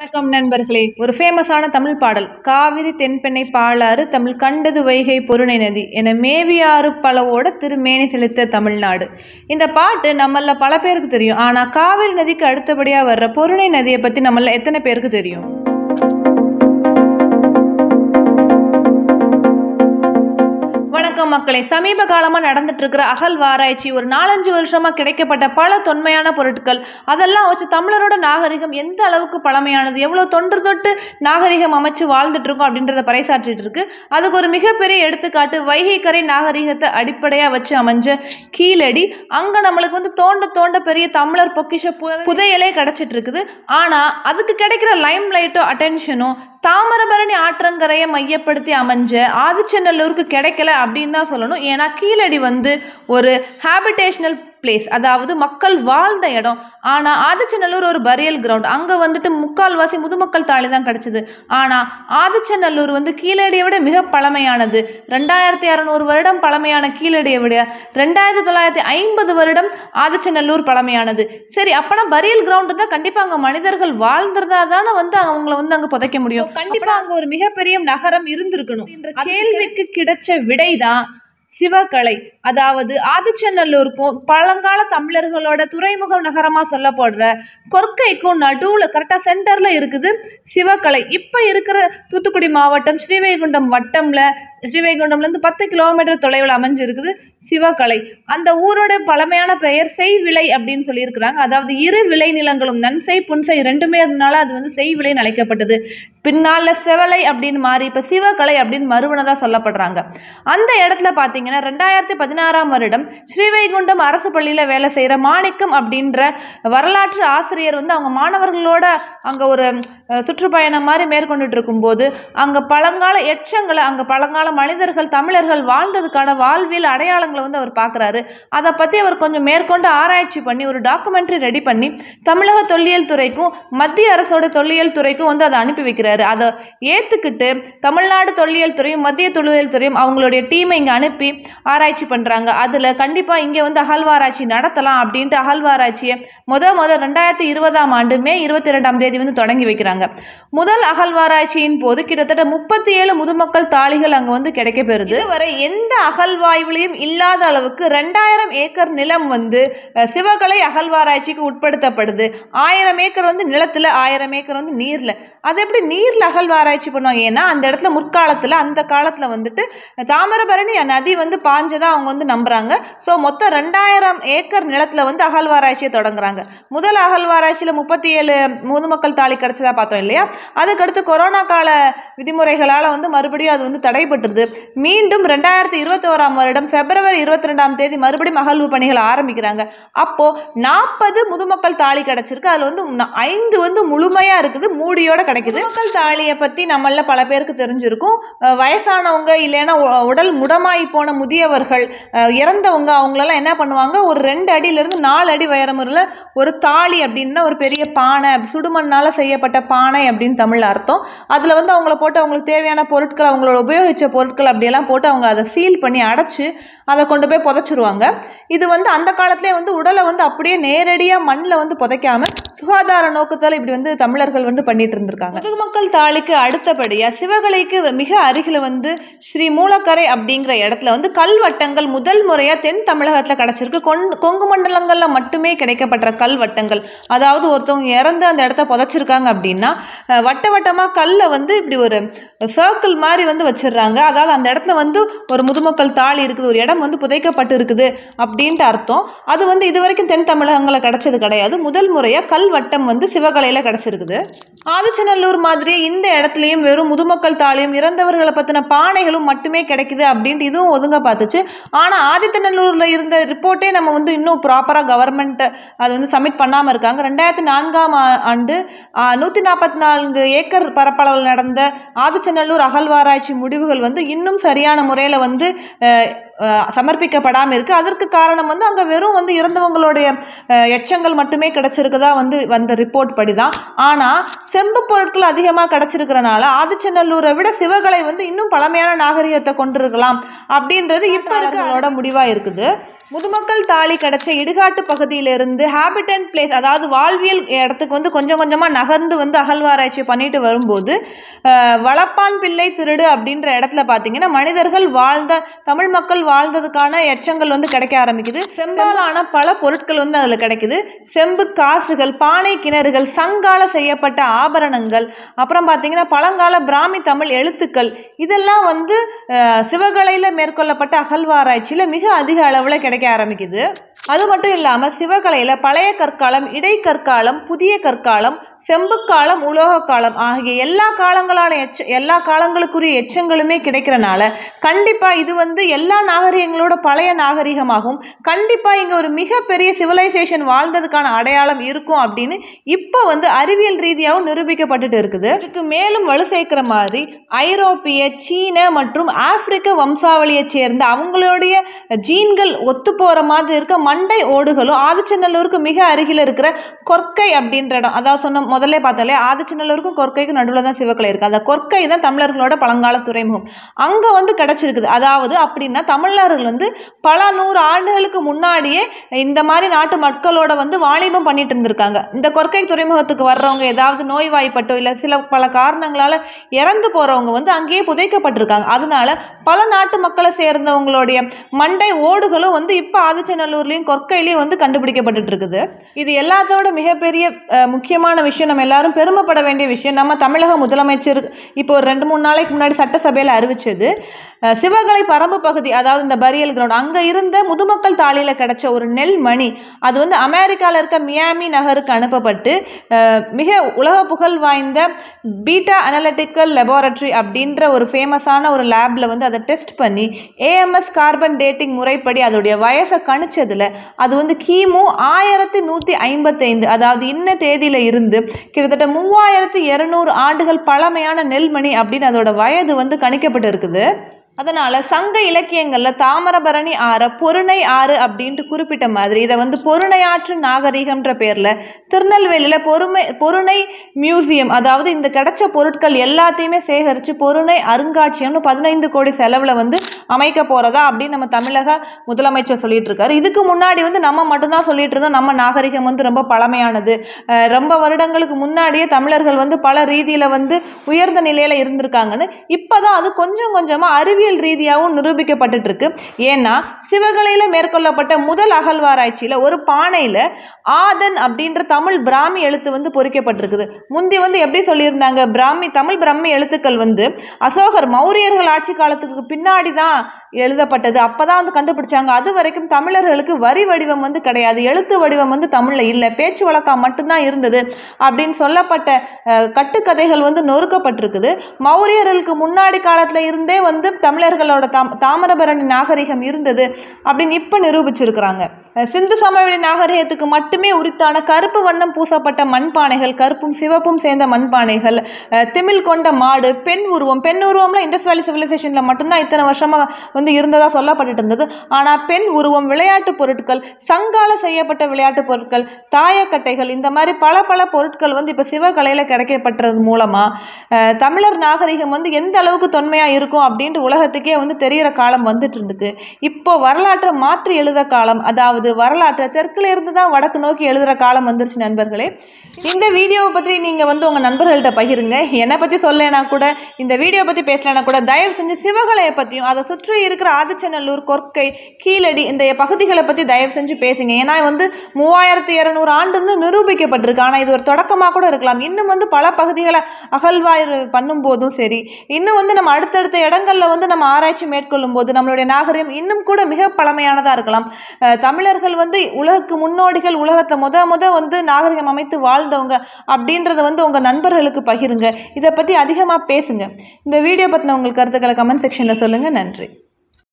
வணக்கம் நண்பர்களே ஒரு ஃபேமஸான தமிழ் பாடல் காவிரி தென்பெண்ணை பாலாறு தமிழ் கண்டது வைகை பொருணை நதி என மேவியாறு பலவோட திருமேனி செலுத்த தமிழ்நாடு இந்த பாட்டு நம்மள பல பேருக்கு தெரியும் ஆனா காவிரி நதிக்கு அடுத்தபடியா வர்ற பொருணை நதியை பத்தி நம்மள எத்தனை பேருக்கு தெரியும் வணக்கம் மக்களே சமீப காலமாக நடந்துட்டு இருக்கிற அகழ்வாராய்ச்சி ஒரு நாலஞ்சு வருஷமா கிடைக்கப்பட்ட பல தொன்மையான பொருட்கள் அதெல்லாம் வச்சு தமிழரோட நாகரிகம் எந்த அளவுக்கு பழமையானது எவ்வளோ தொன்று தொட்டு நாகரிகம் அமைச்சு வாழ்ந்துட்டு இருக்கோம் அப்படின்றத பறைசாற்றிட்டு இருக்கு அதுக்கு ஒரு மிகப்பெரிய எடுத்துக்காட்டு வைகைக்கரை நாகரிகத்தை அடிப்படையாக வச்சு அமைஞ்ச கீழடி அங்கே நம்மளுக்கு வந்து தோண்ட தோண்ட பெரிய தமிழர் பொக்கிஷ பு- புதையலே கிடைச்சிட்டு இருக்குது ஆனால் அதுக்கு கிடைக்கிற லைம் லைட்டோ அட்டென்ஷனோ தாமிரபரணி ஆற்றங்கரையை மையப்படுத்தி அமைஞ்ச ஆதிச்சநல்லூருக்கு கிடைக்கல அப்படின்னு தான் சொல்லணும் ஏன்னா கீழடி வந்து ஒரு ஹேபிடேஷனல் பிளேஸ் அதாவது மக்கள் வாழ்ந்த இடம் ஆனால் ஆதிச்சநல்லூர் ஒரு பரியல் கிரவுண்ட் அங்கே வந்துட்டு முக்கால்வாசி முதுமக்கள் தாலி தான் கிடச்சிது ஆனால் ஆதிச்சநல்லூர் வந்து கீழடியை விட மிக பழமையானது ரெண்டாயிரத்தி அறநூறு வருடம் பழமையான கீழடியை விட ரெண்டாயிரத்தி தொள்ளாயிரத்தி ஐம்பது வருடம் ஆதிச்சநல்லூர் பழமையானது சரி அப்பனா பரியல் கிரவுண்ட் இருந்தால் கண்டிப்பாக அங்கே மனிதர்கள் வாழ்ந்திருந்தா தானே வந்து அவங்கள வந்து அங்கே புதைக்க முடியும் கண்டிப்பாக அங்கே ஒரு மிகப்பெரிய நகரம் இருந்திருக்கணும் என்ற கேள்விக்கு கிடைச்ச விடைதான் சிவகலை அதாவது ஆதிச்சநல்லூருக்கும் பழங்கால தமிழர்களோட துறைமுக நகரமா சொல்லப்படுற கொற்கைக்கும் நடுவுல கரெக்டா சென்டர்ல இருக்குது சிவகலை இப்ப இருக்கிற தூத்துக்குடி மாவட்டம் ஸ்ரீவைகுண்டம் வட்டம்ல ஸ்ரீவைகுண்டம்ல இருந்து பத்து கிலோமீட்டர் தொலைவில் அமைஞ்சு இருக்குது சிவகலை அந்த ஊரோட பழமையான பெயர் செய்விளை அப்படின்னு சொல்லியிருக்கிறாங்க அதாவது இரு விளை நிலங்களும் நன்செய் புன்செய் ரெண்டுமே அதனால அது வந்து செய்விளைன்னு அழைக்கப்பட்டது பின்னால செவலை அப்படின்னு மாறி இப்ப சிவகலை அப்படின்னு மறுவனதா சொல்லப்படுறாங்க அந்த இடத்துல பார்த்தீங்கன்னா ரெண்டாயிரத்தி பதினாறாம் வருடம் ஸ்ரீவைகுண்டம் அரசு பள்ளியில் வேலை செய்கிற மாணிக்கம் அப்படின்ற வரலாற்று ஆசிரியர் வந்து அவங்க மாணவர்களோட அங்கே ஒரு அஹ், சுற்றுப்பயணம் மாதிரி மேற்கொண்டுட்டு இருக்கும்போது அங்கே பழங்கால எச்சங்களை அங்கே பழங்கால மனிதர்கள் தமிழர்கள் வாழ்ந்ததுக்கான வாழ்வியல் அடையாளங்களை வந்து அவர் பார்க்குறாரு அதை பற்றி அவர் கொஞ்சம் மேற்கொண்டு ஆராய்ச்சி பண்ணி ஒரு டாக்குமெண்ட்ரி ரெடி பண்ணி தமிழக தொல்லியல் துறைக்கும் மத்திய அரசோட தொல்லியல் துறைக்கும் வந்து அதை அனுப்பி வைக்கிறாரு அதை ஏற்றுக்கிட்டு தமிழ்நாடு தொல்லியல் துறையும் மத்திய தொல்லியல் துறையும் அவங்களுடைய டீமை இங்கே அனுப்பி ஆராய்ச்சி பண்ணுறாங்க அதில் கண்டிப்பாக இங்கே வந்து அகழ்வாராய்ச்சி நடத்தலாம் அப்படின்ட்டு அகழ்வாராய்ச்சியை முத முத ரெண்டாயிரத்தி இருபதாம் ஆண்டு மே இருபத்தி ரெண்டாம் தேதி வந்து தொடங்கி வைக்கிறாங்க முதல் அகழ்வாராய்ச்சியின் போது கிட்டத்தட்ட முப்பத்தி ஏழு முதுமக்கள் தாளிகள் அங்கே வந்து கிடைக்கப்பெறுது இதுவரை எந்த அகழ்வாய்வுலையும் இல்லாத அளவுக்கு ரெண்டாயிரம் ஏக்கர் நிலம் வந்து அஹ், சிவகலை அகழ்வாராய்ச்சிக்கு உட்படுத்தப்படுது ஆயிரம் ஏக்கர் வந்து நிலத்தில் ஆயிரம் ஏக்கர் வந்து நீரில் அது எப்படி நீரில் அகழ்வாராய்ச்சி பண்ணுவாங்க ஏன்னா அந்த இடத்துல முற்காலத்தில் அந்த காலத்தில் வந்துட்டு தாமிரபரணி நதி வந்து பாஞ்சதா அவங்க வந்து நம்புறாங்க ஸோ மொத்தம் ரெண்டாயிரம் ஏக்கர் நிலத்தில் வந்து அகழ்வாராய்ச்சியை தொடங்குறாங்க முதல் அகழ்வாராய்ச்சியில் முப்பத்தி ஏழு முதுமக்கள் தாலி கிடைச்சதா பார்த்தோம் இல்லையா அதுக்கடுத்து கொரோனா கால விதிமுறைகளால் வந்து மறுபடியும் அது வந்து தடைப்பட்டுருது மீண்டும் ரெண்டாயிரத்தி இருபத்தோராம் வருடம் பிப்ரவரி இருபத்தி ரெண்டாம் தேதி மறுபடியும் அகழ்வு பணிகள் ஆரம்பிக்கிறாங்க அப்போ நாற்பது முதுமக்கள் தாலி கிடைச்சிருக்கு அதில் வந்து ந- ஐந்து வந்து முழுமையா இருக்குது மூடியோட கிடைக்குது மக்கள் தாலியை பத்தி நம்மள பல பேருக்கு தெரிஞ்சிருக்கும் அஹ் வயசானவங்க இல்லைன்னா உ- உடல் முடமாய் போன முதியவர்கள் அஹ் இறந்தவங்க அவங்களெல்லாம் என்ன பண்ணுவாங்க ஒரு ரெண்டு அடியிலிருந்து நாலு அடி உயரமுள்ள ஒரு தாலி அப்படின்னா ஒரு பெரிய பானை அப்படி சுடுமண்ணால செய்யப்பட்ட பானை அப்படின்னு தமிழ்ல அர்த்தம் அதுல வந்து அவங்கள போட்டு அவங்களுக்கு தேவையான பொருட்கள் அவங்களோட உபயோகிச்ச பொருட்கள் அப்படியெல்லாம் போட்டு அவங்க அதை சீல் பண்ணி அடைச்சு அதை கொண்டு போய் புதைச்சிருவாங்க இது வந்து அந்த காலத்திலே வந்து உடலை வந்து அப்படியே நேரடியாக மண்ணில் வந்து புதைக்காம சுகாதார நோக்கத்தால் இப்படி வந்து தமிழர்கள் வந்து பண்ணிட்டு இருந்திருக்காங்க முதுமக்கள் தாளிக்கு அடுத்தபடியாக சிவகலைக்கு மிக அருகில் வந்து ஸ்ரீ மூலக்கரை அப்படிங்கிற இடத்துல வந்து கல்வட்டங்கள் முதல் முறையாக தென் தமிழகத்தில் கிடச்சிருக்கு கொண் கொங்கு மண்டலங்களில் மட்டுமே கிடைக்கப்பட்ட கல்வட்டங்கள் அதாவது ஒருத்தவங்க இறந்து அந்த இடத்த புதைச்சிருக்காங்க அப்படின்னா அஹ், வட்ட வட்டமாக கல்லை வந்து இப்படி ஒரு சர்க்கிள் மாதிரி வந்து வச்சிடுறாங்க அதாவது அந்த இடத்துல வந்து ஒரு முதுமக்கள் தாலி இருக்குது ஒரு இடம் வந்து புதைக்கப்பட்டு இருக்குது அப்படின்ட்டு அர்த்தம் அது வந்து இது வரைக்கும் தென் தமிழகங்களில் கிடைச்சது கிடையாது முதல் முறையாக கல்வட்டம் வந்து சிவகலையில் கிடச்சிருக்குது ஆதிச்சநல்லூர் மாதிரியே இந்த இடத்துலையும் வெறும் முதுமக்கள் தாலியும் இறந்தவர்களை பற்றின பானைகளும் மட்டுமே கிடைக்குது அப்படின்ட்டு இதுவும் ஒதுங்க பார்த்துச்சு ஆனால் ஆதித்தநல்லூரில் இருந்த ரிப்போர்ட்டே நம்ம வந்து இன்னும் ப்ராப்பராக கவர்மெண்ட் அது வந்து சப்மிட் பண்ணாமல் இருக்காங்க ரெண்டாயிரத்தி நான்காம் ஆ- ஆண்டு நூற்றி நாற்பத்தி நான்கு ஏக்கர் பரப்பளவில் நடந்த ஆதிச்சநல்லூர் அகழ்வாராய்ச்சி முடிவுகள் வந்து இன்னும் சரியான முறையில் வந்து அஹ், அஹ், சமர்ப்பிக்கப்படாமல் இருக்குது அதற்கு காரணம் வந்து அங்கே வெறும் வந்து இறந்தவங்களுடைய அஹ், எச்சங்கள் மட்டுமே கிடைச்சிருக்குதா வந்து வந்த ரிப்போர்ட் படி தான் ஆனால் செம்பு பொருட்கள் அதிகமாக கிடைச்சிருக்கிறனால ஆதிச்சநல்லூரை விட சிவகலை வந்து இன்னும் பழமையான நாகரிகத்தை கொண்டிருக்கலாம் அப்படின்றது இப்போ இருக்கிறவங்களோட முடிவாக இருக்குது முதுமக்கள் தாலி கிடைச்ச இடுகாட்டு பகுதியிலிருந்து ஹாபிட்டன்ட் பிளேஸ் அதாவது வாழ்வியல் இடத்துக்கு வந்து கொஞ்சம் கொஞ்சமாக நகர்ந்து வந்து அகழ்வாராய்ச்சி பண்ணிட்டு வரும்போது அஹ், வளப்பான் பிள்ளை திருடு அப்படின்ற இடத்துல பார்த்தீங்கன்னா மனிதர்கள் வாழ்ந்த தமிழ் மக்கள் வாழ்ந்ததுக்கான எச்சங்கள் வந்து கிடைக்க ஆரம்பிக்குது செம்பாலான பல பொருட்கள் வந்து அதில் கிடைக்குது செம்பு காசுகள் பானை கிணறுகள் சங்கால செய்யப்பட்ட ஆபரணங்கள் அப்புறம் பார்த்தீங்கன்னா பழங்கால பிராமி தமிழ் எழுத்துக்கள் இதெல்லாம் வந்து அஹ், சிவகலையில் மேற்கொள்ளப்பட்ட அகழ்வாராய்ச்சியில் மிக அதிக அளவில் கிடைக்க ஆரம்பிக்குது அது மட்டும் இல்லாமல் சிவகலையில் பழைய கற்காலம் இடைக்கற்காலம் புதிய கற்காலம் செம்புக்காலம் உலோக காலம் ஆகிய எல்லா காலங்களான எச்ச எல்லா காலங்களுக்குரிய எச்சங்களுமே கிடைக்கிறனால கண்டிப்பாக இது வந்து எல்லா நாகரிகங்களோட பழைய நாகரிகமாகும் கண்டிப்பாக இங்கே ஒரு மிகப்பெரிய சிவிலைசேஷன் வாழ்ந்ததுக்கான அடையாளம் இருக்கும் அப்படின்னு இப்போ வந்து அறிவியல் ரீதியாகவும் நிரூபிக்கப்பட்டுட்டு இருக்குது இதுக்கு மேலும் வலு சேர்க்கிற மாதிரி ஐரோப்பிய சீன மற்றும் ஆப்பிரிக்க வம்சாவளியைச் சேர்ந்த அவங்களுடைய ஜீன்கள் ஒத்து போகிற மாதிரி இருக்க மண்டை ஓடுகளும் ஆதிச்சநல்லூருக்கு மிக அருகில் இருக்கிற கொற்கை அப்படின்ற இடம் அதாவது சொன்ன முதல்ல பார்த்தோம்லே ஆதிச்சநல்லூருக்கும் கொற்கைக்கும் நடுவில் தான் சிவக்கலை இருக்குது அந்த கொற்கை தான் தமிழர்களோட பழங்கால துறைமுகம் அங்கே வந்து கிடச்சிருக்குது அதாவது அப்படின்னா தமிழர்கள் வந்து பல நூறு ஆண்டுகளுக்கு முன்னாடியே இந்த மாதிரி நாட்டு மக்களோட வந்து வாணிபம் பண்ணிட்டு இருந்திருக்காங்க இந்த கொற்கை துறைமுகத்துக்கு வர்றவங்க ஏதாவது நோய்வாய்ப்பட்டோ இல்லை சில பல காரணங்களால் இறந்து போகிறவங்க வந்து அங்கேயே புதைக்கப்பட்டிருக்காங்க அதனால பல நாட்டு மக்களை சேர்ந்தவங்களுடைய மண்டை ஓடுகளும் வந்து இப்போ ஆதிச்சநல்லூர்லேயும் கொற்கையிலையும் வந்து கண்டுபிடிக்கப்பட்டுட்டு இருக்குது இது எல்லாத்தோட மிகப்பெரிய அஹ், முக்கியமான விஷயம் நம்ம எல்லாரும் பெருமைப்பட வேண்டிய விஷயம் நம்ம தமிழக முதலமைச்சர் இப்போ ஒரு ரெண்டு மூணு நாளைக்கு முன்னாடி சட்டசபையில் அறிவிச்சது அஹ், சிவகலை பரம்பு பகுதி அதாவது இந்த பரியல் கிரவுண்ட் அங்கே இருந்த முதுமக்கள் தாளியில் கிடைச்ச ஒரு நெல் மணி அது வந்து அமெரிக்காவில் இருக்க மியாமி நகருக்கு அனுப்பப்பட்டு அஹ், மிக உலக புகழ் வாய்ந்த பீட்டா அனலிட்டிக்கல் லெபார்ட்டரி அப்படின்ற ஒரு ஃபேமஸான ஒரு லேபில் வந்து அதை டெஸ்ட் பண்ணி ஏஎம்எஸ் கார்பன் டேட்டிங் முறைப்படி அதோடைய வயசை கணிச்சதுல அது வந்து கிமு ஆயிரத்தி நூற்றி ஐம்பத்தைந்து அதாவது இன்ன தேதியில் இருந்து கிட்டத்தட்ட மூவாயிரத்து இரநூறு ஆண்டுகள் பழமையான நெல்மணி அப்படின்னு அதோட வயது வந்து கணிக்கப்பட்டு இருக்குது அதனால சங்க இலக்கியங்கள்ல தாமிரபரணி ஆற பொருணை ஆறு அப்படின்ட்டு குறிப்பிட்ட மாதிரி இதை வந்து பொருணையாற்று நாகரிகம்ன்ற பேர்ல திருநெல்வேலியில பொறுமை பொருணை மியூசியம் அதாவது இந்த கிடைச்ச பொருட்கள் எல்லாத்தையுமே சேகரித்து பொருணை அருங்காட்சியம்னு பதினைந்து கோடி செலவில் வந்து அமைக்க போகிறதா அப்படின்னு நம்ம தமிழக முதலமைச்சர் சொல்லிட்டு இருக்காரு இதுக்கு முன்னாடி வந்து நம்ம மட்டும்தான் சொல்லிட்டு இருந்தோம் நம்ம நாகரிகம் வந்து ரொம்ப பழமையானது அஹ் ரொம்ப வருடங்களுக்கு முன்னாடியே தமிழர்கள் வந்து பல ரீதியில் வந்து உயர்ந்த நிலையில் இருந்திருக்காங்கன்னு இப்போதான் அது கொஞ்சம் கொஞ்சமாக அறிவியல் ரீதியாகவும் நிரூபிக்கப்பட்டுட்டு இருக்கு ஏன்னா சிவகலையில் மேற்கொள்ளப்பட்ட முதல் அகழ்வாராய்ச்சியில் ஒரு பானையில் ஆதன் அப்படின்ற தமிழ் பிராமி எழுத்து வந்து பொறிக்கப்பட்டிருக்குது முந்தி வந்து எப்படி சொல்லியிருந்தாங்க பிராமி தமிழ் பிராமி எழுத்துக்கள் வந்து அசோகர் மௌரியர்கள் ஆட்சி காலத்துக்கு பின்னாடி தான் எழுதப்பட்டது அப்போ தான் வந்து கண்டுபிடிச்சாங்க அது வரைக்கும் தமிழர்களுக்கு வரி வடிவம் வந்து கிடையாது எழுத்து வடிவம் வந்து தமிழில் இல்லை பேச்சு வழக்கம் மட்டும்தான் இருந்தது அப்படின்னு சொல்லப்பட்ட அஹ், கட்டுக்கதைகள் வந்து நொறுக்கப்பட்டிருக்குது மௌரியர்களுக்கு முன்னாடி காலத்தில் இருந்தே வந்து தமிழர்களோட தாம் தாமிரபரணி நாகரிகம் இருந்தது அப்படின்னு இப்போ நிரூபிச்சிருக்கிறாங்க அஹ், சிந்து சமவெளி நாகரிகத்துக்கு மட்டுமே உரித்தான கருப்பு வண்ணம் பூசப்பட்ட மண்பானைகள் கருப்பும் சிவப்பும் சேர்ந்த மண்பானைகள் அஹ், திமில் கொண்ட மாடு பெண் உருவம் பெண் உருவம்ல இண்டஸ் வேலி சிவிலைசேஷனில் மட்டும்தான் இத்தனை வருஷமாக வந்து இருந்ததா சொல்லப்பட்டுட்டு இருந்தது ஆனால் பெண் உருவம் விளையாட்டு பொருட்கள் சங்கால செய்யப்பட்ட விளையாட்டு பொருட்கள் தாயக்கட்டைகள் இந்த மாதிரி பல பல பொருட்கள் வந்து இப்போ சிவகலையில் கிடைக்கப்பட்டது மூலமாக தமிழர் நாகரிகம் வந்து எந்த அளவுக்கு தொன்மையாக இருக்கும் அப்படின்ட்டு உலகத்துக்கே வந்து தெரிகிற காலம் வந்துட்டு இருந்துக்கு இப்போ வரலாற்றை மாற்றி எழுத காலம் அதாவது வரலாற்றை தெற்குல இருந்து தான் வடக்கு நோக்கி எழுதுகிற காலம் வந்துருச்சு நண்பர்களே இந்த வீடியோவை பற்றி நீங்கள் வந்து உங்கள் நண்பர்கள்ட்ட பகிருங்க என்னை பற்றி சொல்லலைனா கூட இந்த வீடியோ பற்றி பேசலைனா கூட தயவு செஞ்சு சிவகலையை பற்றியும் அதை சுற்றி இருக்கிற ஆதிச்சநல்லூர் கொற்கை கீழடி இந்த பகுதிகளை பற்றி தயவு செஞ்சு பேசுங்க ஏன்னா வந்து மூவாயிரத்தி இரநூறு ஆண்டுன்னு நிரூபிக்கப்பட்டிருக்கு ஆனால் இது ஒரு தொடக்கமாக கூட இருக்கலாம் இன்னும் வந்து பல பகுதிகளை அகழ்வாய்வு பண்ணும்போதும் சரி இன்னும் வந்து நம்ம அடுத்தடுத்த இடங்கள்ல வந்து நம்ம ஆராய்ச்சி மேற்கொள்ளும் போது நம்மளுடைய நாகரிகம் இன்னும் கூட மிக பழமையானதாக இருக்கலாம் அஹ் தமிழர்கள் வந்து உலகுக்கு முன்னோடிகள் உலகத்தில் முத முத வந்து நாகரிகம் அமைத்து வாழ்ந்தவங்க அப்படின்றத வந்து உங்கள் நண்பர்களுக்கு பகிருங்க இதை பற்றி அதிகமாக பேசுங்க இந்த வீடியோ பற்றின உங்கள் கருத்துக்களை கமெண்ட் செக்ஷனில் சொல்லுங்கள் நன்றி